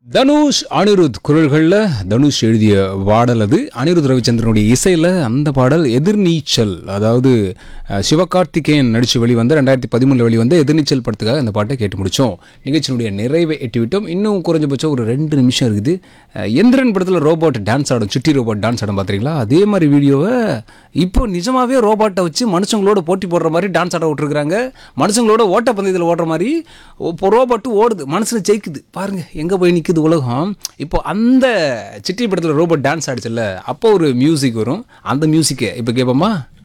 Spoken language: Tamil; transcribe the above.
தனுஷ் அனிருத் குரல்களில் தனுஷ் எழுதிய பாடல் அது அனிருத் ரவிச்சந்திரனுடைய இசையில் அந்த பாடல் எதிர்நீச்சல் அதாவது அஹ், சிவகார்த்திகேயன் நடித்து வெளிவந்த ரெண்டாயிரத்தி பதிமூணில் வெளிவந்த எதிர்நீச்சல் படத்துக்காக இந்த பாட்டை கேட்டு முடித்தோம் நிகழ்ச்சியினுடைய நிறைவை எட்டிவிட்டோம் இன்னும் குறைஞ்சபட்சம் ஒரு ரெண்டு நிமிஷம் இருக்குது அஹ், எந்திரன் படத்தில் ரோபோட் டான்ஸ் ஆடும் சுட்டி ரோபோட் டான்ஸ் ஆடும் பார்த்துறீங்களா அதே மாதிரி வீடியோவை இப்போ நிஜமாவே ரோபோட்டை வச்சு மனுஷங்களோட போட்டி போடுற மாதிரி டான்ஸ் ஆட விட்டுருக்காங்க மனுஷங்களோட ஓட்டப்பந்தயத்தில் ஓடுற மாதிரி இப்போ ரோபோட்டு ஓடுது மனசில் ஜெயிக்குது பாருங்க எங்கே போய் நிற்குது உலகம் இப்போ அந்த சிட்டி படத்தில் ரோபோட் டான்ஸ் ஆடிச்சுல்ல அப்போ ஒரு மியூசிக் வரும் அந்த மியூசிக்கை இப்போ கேட்போமா